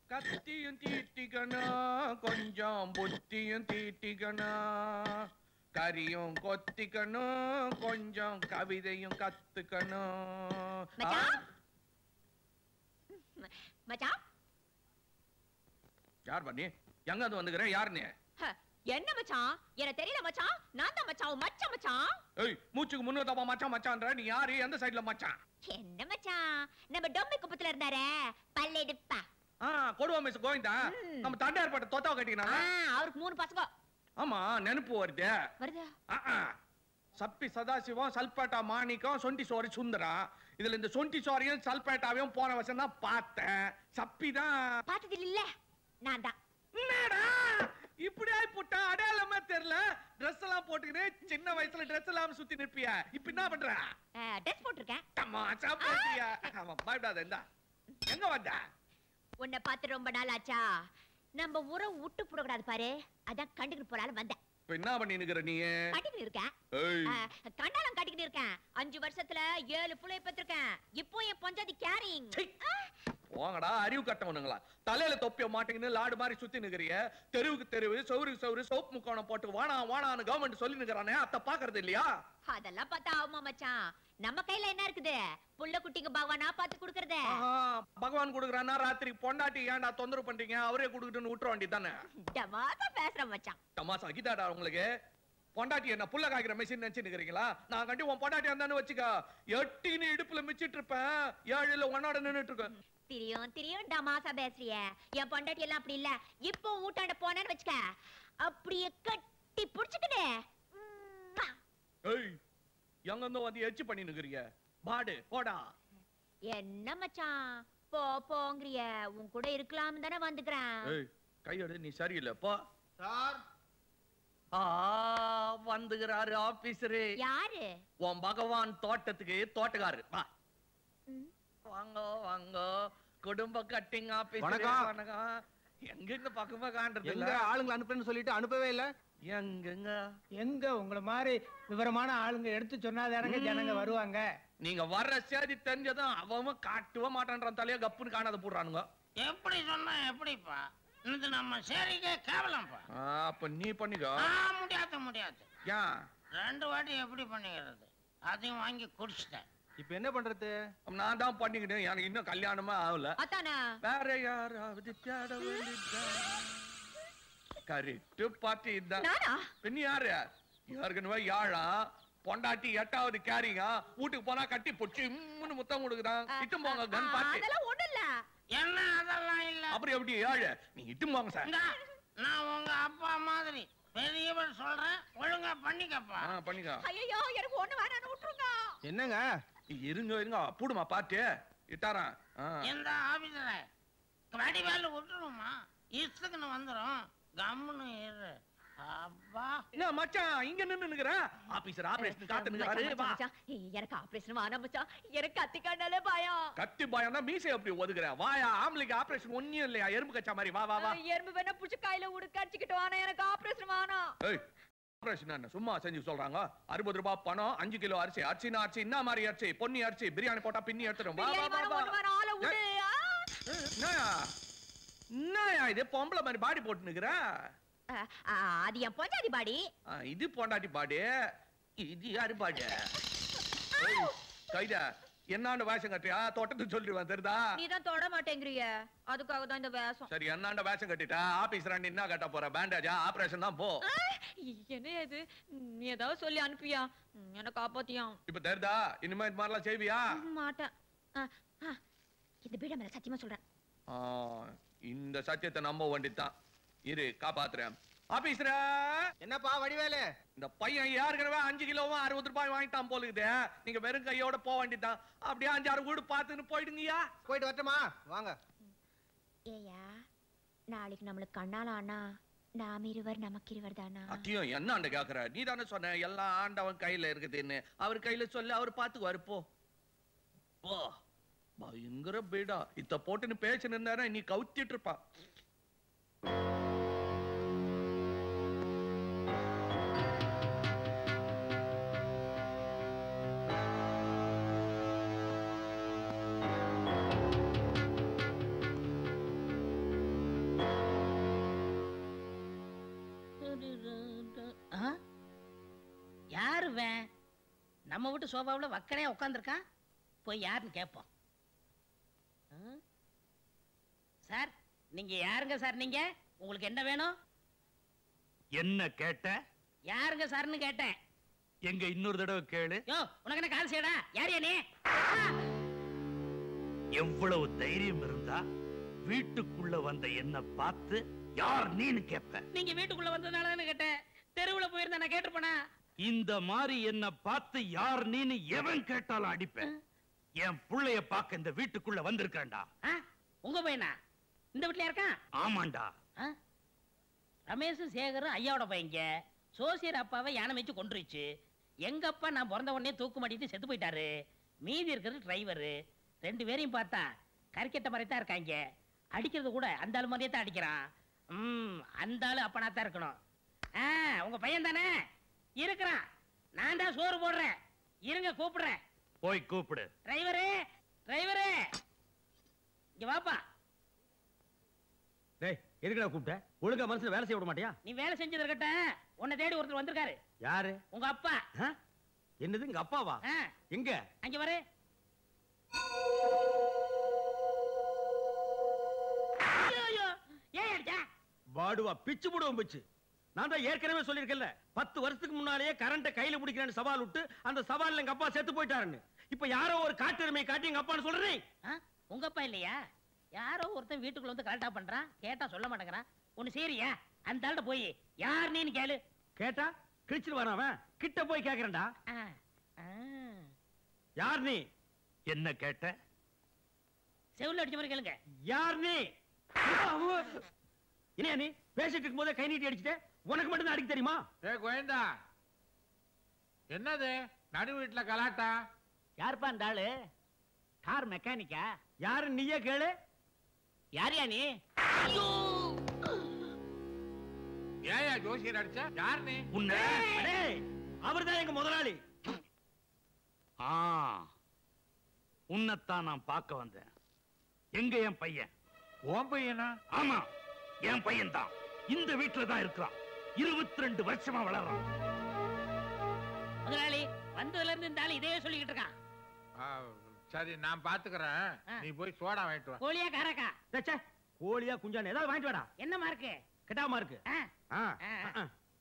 கத்தியும் தீட்டிக்கணும் கொஞ்சம் புத்தியும் தீட்டிக்கணும் கரியும் கொத்திக்கணும் கொஞ்சம் கவிதையும் கத்துக்கணும் மச்சான். ஆ? மச்சான் யார் பண்ணி எங்க அது வந்துக்கிறேன் யார் நீ ஹ, என்ன மச்சான் எனக்கு தெரியல மச்சான் நான் தான் மச்சான் உன் மச்சான் மச்சான் ஏய் மூச்சுக்கு முன்னூறு தப்பா மச்சான் மச்சான்ற நீ யாரு எந்த சைடுல மச்சான் என்ன மச்சான் நம்ம டொம்பை குப்பத்துல இருந்தாரே பல்லெடுப்பா ஆ கொடுவா மிஸ் கோவிந்தா ம். நம்ம தண்டையார்பட்ட தொத்தாவை ஆ, கட்டிக்கினா அவருக்கு மூணு பசங்க ஆமா நெனப்பு வருது வருதா ஆ, ஆ. சப்பி சதாசிவம் சல்பேட்டா மாணிக்கம் சொண்டி சோரி சுந்தரா இதுல இந்த சொண்டி சோரியும் சல்பேட்டாவையும் போன வருஷம் தான் பார்த்தேன் சப்பி தான் பார்த்தது இல்ல நான் தான் என்னடா இப்படி ஆயி போட்டா அடையாளமே தெரியல Dress எல்லாம் போட்டுக்கிட்டு சின்ன வயசுல Dress எல்லாம் சுத்தி நிற்பிய இப்ப என்ன பண்ற ட்ரெஸ் போட்டிருக்கேன் தமாஷா போட்டியா அவன் பயப்படாத இந்தா எங்க வந்த உன்னை பார்த்து ரொம்ப நாள் ஆச்சா நம்ம உரம் விட்டு போடக்கூடாது பாரு அதான் கண்டுக்கிட்டு போறாலும் வந்தேன் இப்ப என்ன பண்ணி நிக்கிற நீ கட்டிக்கிட்டு இருக்கேன் ஏய் ஆ, கண்டாலம் கட்டிக்கிட்டு இருக்கேன் அஞ்சு வருஷத்துல ஏழு புள்ளைய பெற்றிருக்கேன் இப்போ என் பஞ்சாதி கேரிங் சீ. போங்கடா அறிவு கட்டவனுங்களா தலையில தொப்பிய மாட்டேங்கன்னு லாடு மாதிரி சுத்தி நிக்கிறிய தெருவுக்கு தெருவு சௌருக்கு சௌரு சோப்பு முக்கோணம் போட்டு வானா வானான்னு கவர்மெண்ட் சொல்லி நிக்கிறானே அத பாக்குறது இல்லையா அதெல்லாம் பார்த்தா ஆகுமா மச்சான் நம்ம கையில என்ன இருக்குது புள்ள குட்டிங்க பகவானா பார்த்து கொடுக்கறது ஆஹா, பகவான் கொடுக்குறானா ராத்திரி பொண்டாட்டி ஏன்டா தொந்தரவு பண்றீங்க அவரே கொடுக்கட்டுன்னு விட்டுற வேண்டியதானே டமாசா பேசுற மச்சான் தமாசா கீதாடா உங்களுக்கு பொண்டாட்டி என்ன புள்ள காய்க்கிற மெஷின் நினைச்சு நிக்கிறீங்களா நான் கண்டி உன் பொண்டாட்டி இருந்தான்னு வச்சுக்க எட்டின்னு இடுப்புல மிச்சிட்டு இருப்பேன் ஏழுல உன்னோட நின்னுட்டு இருக்கேன் திரியும் திரியும் டமாசா பேசுறிய என் பொண்டாட்டி எல்லாம் அப்படி இல்ல இப்போ ஊட்டாண்ட போனேன்னு வச்சுக்க அப்படியே கட்டி புடிச்சுக்கிட்டு உம்மா. ஏய் எங்க இருந்தோ வந்து எச்சு பண்ணி நிக்கிறீங்க பாடு போடா என்ன மச்சான் போ போங்கிறிய உன் கூட இருக்கலாம் தானே வந்துக்கிறேன் ஏய் கையோட நீ சரியில்லை போ சார் ஆ வந்துகிறாரு ஆபீசரு யாரு உன் பகவான் தோட்டத்துக்கு தோட்டக்காரு வா ம். வாங்க வாங்க குடும்ப கட்டிங் ஆபீஸ் வணக்கம். வணக்கம் எங்க இந்த பக்கமா காண்றது எங்க இல்ல ஆளுங்களை அனுப்புறேன்னு சொல்லிட்டு அனுப்பவே இல்ல எங்கங்க எங்க உங்கள மாதிரி விவரமான ஆளுங்க எடுத்து சொன்னாதானங்க ஜனங்க வருவாங்க நீங்க வர்ற செய்தி தெரிஞ்சதும் அவன் காட்டுவ மாட்டான்றான் தலைய கப்புன்னு காணாத போடுறானுங்க எப்படி சொன்னா எப்படிப்பா இது நம்ம சரிக்கே கேவலம்ப்பா ஆ, அப்ப நீ பண்ணிக்கோ ஆ முடியாது முடியாது ஏன் ரெண்டு வாட்டி எப்படி பண்ணிக்கிறது அதையும் வாங்கி குடிச்சிட்டேன் இப்ப என்ன பண்றது அப்ப நான் தான் பண்ணிக்கிட்டேன் எனக்கு இன்னும் கல்யாணமே ஆகல அத்தானே வேற யாராவது தேட கரெக்ட் பாட்டி இதான் நானா பின்ன யாரு ஏற்கனவே யாழா பொண்டாட்டி எட்டாவது கேரிங்க வீட்டுக்கு போனா கட்டி பொச்சு இம்முன்னு முத்தம் கொடுக்குறான் இட்டும் போங்க கன் ஆ, பாத்து அதெல்லாம் ஒண்ணும் இல்ல என்ன அதெல்லாம் இல்ல அப்புறம் எப்படி ஏழு நீங்க இட்டும் போங்க சார் இந்தா, நான் உங்க அப்பா மாதிரி பெரியவர் சொல்றேன் ஒழுங்கா பண்ணிக்கப்பா ஆ பண்ணிக்கோ ஐயோ எனக்கு ஒண்ணு வேணாம்னு விட்டுருங்க என்னங்க இருங்க இருங்க பூடுமா பாட்டு இட்டாரான் ஆ. இந்த ஆபீசர வடிவேலு விட்டுருமா இஷ்டத்துக்குன்னு வந்துரும் கம்முன்னு இரு அப்பா என்ன மச்சான் இங்க நின்னு நிக்கிற ஆபீசர் ஆபரேஷன் காத்து நிக்கிறாரு மச்சான், வா மச்சான், மச்சான். எனக்கு ஆபரேஷன் வேணாம் மச்சான் எனக்கு கத்தி கண்ணாலே பயம் கத்தி பயம் தான் மீசை எப்படி ஒதுக்குற வாயா ஆம்பளைக்கு ஆபரேஷன் ஒன்னும் இல்லையா எறும்பு கச்சா மாதிரி வா வா வா எறும்பு வேணா புடிச்சு கையில உடுக்க அடிச்சுக்கிட்டு வானா எனக்கு ஆபரேஷன் வேணாம் ஏய் ஆபரேஷன் என்ன சும்மா செஞ்சு சொல்றாங்க அறுபது ரூபாய் பணம் அஞ்சு கிலோ அரிசி அரிசினா அரிசி என்ன மாதிரி அரிசி பொன்னி அரிசி பிரியாணி போட்டா பின்னி எடுத்துடும் வா வா பிரியாணி வா வேணாம், வா ஒண்ணு வேணாம், ஆளை விடு. ஆ. என்னயா என்னயா இது பொம்பளை மாதிரி பாடி போட்டு நிக்கிற ஆ, ஆ, அது என் பொஞ்சாதி பாடி ஆ, இது பொண்டாட்டி பாடு இது யாரு பாடு ஏய், கைதா என்னாண்ட வேஷம் கட்டியா தோட்டத்துக்கு சொல்லிடுவேன் தெரியுதா நீ தான் தொட மாட்டேங்கிறிய அதுக்காக தான் இந்த வேஷம் சரி என்னாண்ட வேஷம் கட்டிட்டா ஆபீஸ் ராண்டி என்ன கட்ட போற பேண்டேஜா ஆபரேஷன் தான் போ ஆ, என்ன இது நீ ஏதாவது சொல்லி அனுப்பியா ம், என்னை காப்பாத்தியா இப்ப தெரியுதா இனிமே இந்த மாதிரிலாம் செய்வியா மாட்டேன் ஆ, ஆ, இந்த பீட மேல சத்தியமா சொல்றேன் ஆ, இந்த சத்தியத்தை நம்ப வேண்டியதுதான் இரு காப்பாத்துறேன் ஆபீஸ்ல என்னப்பா வடிவேலு இந்த பையன் ஏற்கனவே அஞ்சு கிலோவும் அறுபது ரூபாய் வாங்கிட்டான் போலுக்குது நீங்க வெறும் கையோட போக வேண்டியதுதான் அப்படியே அஞ்சாறு வீடு பார்த்துன்னு போயிடுங்கய்யா போயிட்டு வரட்டுமா வாங்க ஏயா நாளைக்கு நம்மளுக்கு கண்ணால ஆனா நாம் இருவர் நமக்கு இருவர் தானா அத்தியம் என்ன ஆண்டு கேக்குற நீ தானே சொன்ன எல்லாம் ஆண்டவன் கையில இருக்குதுன்னு அவர் கையில சொல்லி அவர் பாத்துக்குவாரு போ போ பயங்கர பீடா இத்த போட்டுன்னு பேச்சு நின்னாரா நீ கவுத்திட்டு இருப்பா நம்ம வீட்டு சோஃபாவில் வக்கனையா உட்காந்துருக்கான் போய் யாருன்னு கேட்போம் ஆ? சார் நீங்க யாருங்க சார் நீங்க உங்களுக்கு என்ன வேணும் என்ன கேட்ட யாருங்க சார்னு கேட்டேன் எங்க இன்னொரு தடவை கேளு யோ உனக்கு என்ன கால் செய்யடா யார் நீ எவ்வளவு தைரியம் இருந்தா வீட்டுக்குள்ள வந்த என்ன பார்த்து யார் நீன்னு கேப்ப நீங்க வீட்டுக்குள்ள வந்ததுனால தானே கேட்டேன் தெருவுல போயிருந்தா நான் கேட்டிருப்பேனா இந்த மாதிரி என்ன பார்த்து யார் நீன்னு எவன் கேட்டாலும் அடிப்பேன் என் புள்ளைய பார்க்க இந்த வீட்டுக்குள்ள வந்திருக்கேன்டா ஆ? உங்க பையனா இந்த வீட்ல இருக்கான் ஆமாண்டா ஆ? ரமேஷும் சேகரும் ஐயாவோட பையங்க சோசியர் அப்பாவை யானை வச்சு கொண்டுருச்சு எங்க அப்பா நான் பிறந்த உடனே தூக்கு மாட்டிட்டு செத்து போயிட்டாரு மீதி இருக்கிறது டிரைவரு ரெண்டு பேரையும் பார்த்தா கறிக்கட்ட மாதிரி தான் இருக்காங்க அடிக்கிறது கூட அந்த ஆளு மாதிரியே தான் அடிக்கிறான் ம் அந்த ஆளு அப்பனா தான் இருக்கணும் ஆ உங்க பையன் தானே இருக்கிறான் நான் தான் சோறு போடுறேன் இருங்க கூப்பிடுறேன் போய் கூப்பிடு டிரைவரு டிரைவரு இங்க வாப்பா டேய் எதுக்குடா கூப்பிட்ட ஒழுங்கா மனசுல வேலை செய்ய விட மாட்டியா நீ வேலை செஞ்சது இருக்கட்டும் உன்னை தேடி ஒருத்தர் வந்திருக்காரு யாரு உங்க அப்பா ஆ? என்னது எங்க அப்பாவா ஆ, எங்க அங்க வரு ஐயோ, ஐயோ, ஏன் அடிச்சா வாடுவா பிச்சு போடுவோம் பிச்சு நான் தான் ஏற்கனவே சொல்லியிருக்கேன்ல பத்து வருஷத்துக்கு முன்னாலேயே கரண்ட கையில பிடிக்கிறேன்னு சவால் விட்டு அந்த சவால்ல எங்க அப்பா செத்து போயிட்டாருன்னு இப்ப யாரோ ஒரு காட்டெருமையை காட்டி எங்க அப்பான்னு சொல்றேன் ஆ, உங்க அப்பா இல்லையா யாரோ ஒருத்தன் வீட்டுக்குள்ள வந்து கரெக்டா பண்றான் கேட்டா சொல்ல மாட்டேங்கிறான் ஒண்ணு சரியா அந்த ஆள்கிட்ட போய் யார் நீன்னு கேளு கேட்டா கிழிச்சிட்டு வரான் அவன் கிட்ட போய் கேக்குறேன்டா ஆ, ஆ. யார் நீ என்ன கேட்ட செவுல்ல அடிச்ச மாதிரி கேளுங்க யார் நீ என்ன நீ பேசிட்டு இருக்கும் போதே கை நீட்டி அடிச்சுட்டே உனக்கு மட்டும் தான் அடிக்க தெரியுமா ஏ கோயந்தா என்னது நடு வீட்டுல கலாட்டா யாருப்பா அந்த ஆளு கார் மெக்கானிக்கா யாரு நீயே கேளு யாரியா நீ ஏயா ஜோசியர் அடிச்ச யார் நீ உன்னை அவர்தான் எங்க முதலாளி ஆ உன்னைத்தான் நான் பார்க்க வந்தேன் எங்க என் பையன் ஓம் பையனா ஆமா என் பையன் தான் இந்த வீட்டுல தான் இருக்கிறான் இருபத்தி ரெண்டு வருஷமா வளர்றான் முதலாளி வந்ததுல இருந்து இந்த ஆளு இதே சொல்லிக்கிட்டு இருக்கான் ஆ, சரி நான் பாத்துக்கிறேன் ஆ. நீ போய் சோடா வாங்கிட்டு வா கோழியா காராக்கா ச்சே, ச்சே, கோழியா குஞ்சானு ஏதாவது வாங்கிட்டு வாடா என்ன மார்க்கு கெட்டாம இருக்கு ஆ, ஆ, ஆ. ஆ, ஆ.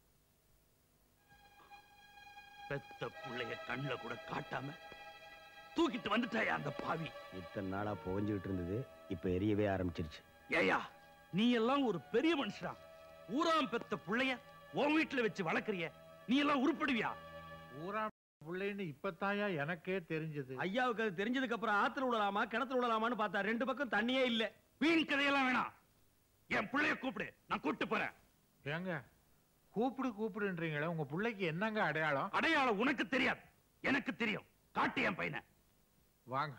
பெத்த புள்ளைய கண்ணுல கூட காட்டாம தூக்கிட்டு வந்துட்டாயா அந்த பாவி இத்தனை நாளா புகஞ்சுகிட்டு இருந்தது இப்ப எரியவே ஆரம்பிச்சிருச்சு ஏயா நீ எல்லாம் ஒரு பெரிய மனுஷனா ஊராம் பெத்த புள்ளைய உன் வீட்டுல வச்சு வளர்க்கறிய நீ எல்லாம் உருப்படுவியா ஊரா பிள்ளைன்னு இப்பத்தாயா எனக்கே தெரிஞ்சது ஐயாவுக்கு அது தெரிஞ்சதுக்கு அப்புறம் ஆத்துல விடலாமா கிணத்துல விடலாமான்னு பார்த்தா ரெண்டு பக்கம் தண்ணியே இல்ல வீண் கதையெல்லாம் வேணாம் என் புள்ளைய கூப்பிடு நான் கூப்பிட்டு போறேன் ஏங்க கூப்பிடு கூப்பிடுன்றீங்களே உங்க பிள்ளைக்கு என்னங்க அடையாளம் அடையாளம் உனக்கு தெரியாது எனக்கு தெரியும் காட்டு என் பையனை வாங்க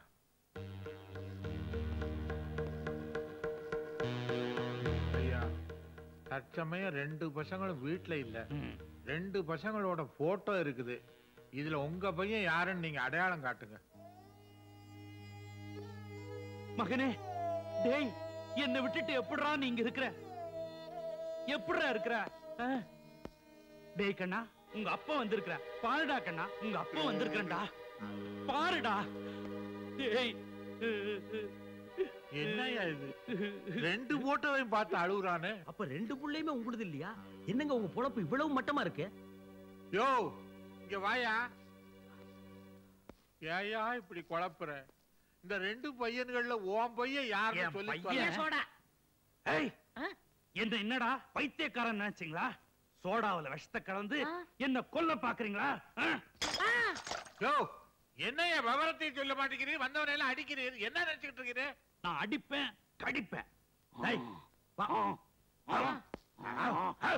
ஐயா தற்சமயம் ரெண்டு பசங்களும் வீட்டுல இல்ல ம். ரெண்டு பசங்களோட போட்டோ இருக்குது இதுல உங்க பையன் யாருன்னு நீங்க அடையாளம் காட்டுங்க மகனே டேய் என்னை விட்டுட்டு எப்படிடா நீங்க இருக்கிற எப்படிடா இருக்கிற ஆ? டேய் கண்ணா உங்க அப்பா வந்திருக்கிற பாருடா கண்ணா உங்க அப்பா வந்திருக்கிறேன்டா பாருடா டேய் என்னய்யா இது ரெண்டு போட்டோவையும் பார்த்து அழுகுறானு அப்ப ரெண்டு புள்ளையுமே உங்களுது இல்லையா என்னங்க உங்க பொழப்பு இவ்வளவு மட்டமா இருக்கு யோ இங்க வாயா ஏயா இப்படி குழப்புற இந்த ரெண்டு பையன்கள்ல உன் பையன் யாருன்னு என் சொல்லி பையன். தொலை. சோடா ஏய் ஆ? என்ன என்னடா பைத்தியக்காரன் நினைச்சீங்களா சோடாவுல விஷத்தை கலந்து ஆ? என்ன கொல்ல பாக்குறீங்களா ஆ? யோ என்னய்யா விவரத்தையும் சொல்ல மாட்டேங்கிறீர் வந்தவனை எல்லாம் அடிக்கிறீர் என்ன நினைச்சுக்கிட்டு இருக்கிறீ நான் அடிப்பேன் கடிப்பேன் டேய், வா. ஆ. ஆ.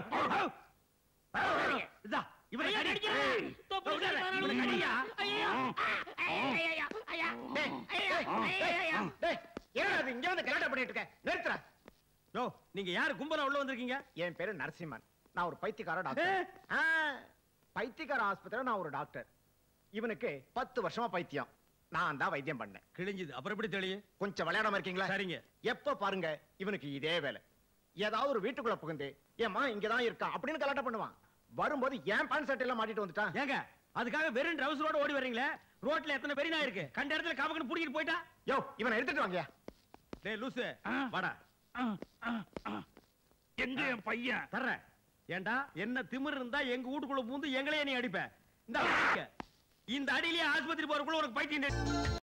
இதா, இவனை ஐயா, கடி. கடிக்கிறா. ஏய், தோப்பு விடாத, விடாத, இவனை கடியா. ஐயோ. ஐயா, ஐயா, ஐயா. டேய், ஐயா, ஐயா, ஐயா. டேய், ஏன்டா அது இங்க வந்து கலாட்டா பண்ணிட்டு இருக்க? நிறுத்துடா. யோ, நீங்க யாரு கும்பலா உள்ள வந்திருக்கீங்க என் பேரு நரசிம்மன் நான் ஒரு பைத்தியக்கார டாக்டர் ஆ, பைத்தியக்கார ஆஸ்பத்திரியில நான் ஒரு டாக்டர் இவனுக்கு பத்து வருஷமா பைத்தியம் நான் தான் வைத்தியம் பண்ணேன் கிழிஞ்சுது அப்புறம் எப்படி தெரியும் கொஞ்சம் விளையாடாம இருக்கீங்களா சரிங்க எப்ப பாருங்க இவனுக்கு இதே வேலை ஏதாவது ஒரு வீட்டுக்குள்ள புகுந்து ஏமா இங்கதான் இருக்கான் அப்படின்னு கலாட்டம் பண்ணுவான் வரும்போது ஏன் பேண்ட் சட்டை எல்லாம் மாட்டிட்டு வந்துட்டான் ஏங்க அதுக்காக வெறும் ட்ரவுசரோட ஓடி வர்றீங்களே ரோட்ல எத்தனை பெரிய நாய் இருக்கு கண்ட இடத்துல கவக்கன்னு புடிக்கிட்டு போயிட்டா யோ இவனை எடுத்துட்டு வாங்கயா டேய் லூசு வாடா எங்க என் பையன் தர்றேன் ஏண்டா என்ன திமிர் இருந்தா எங்க வீட்டுக்குள்ள பூந்து எங்களையே நீ அடிப்ப இந்த அடிக்க இந்த அடியிலேயே ஆஸ்பத்திரி போறதுக்குள்ள உனக்கு பைத்தியம்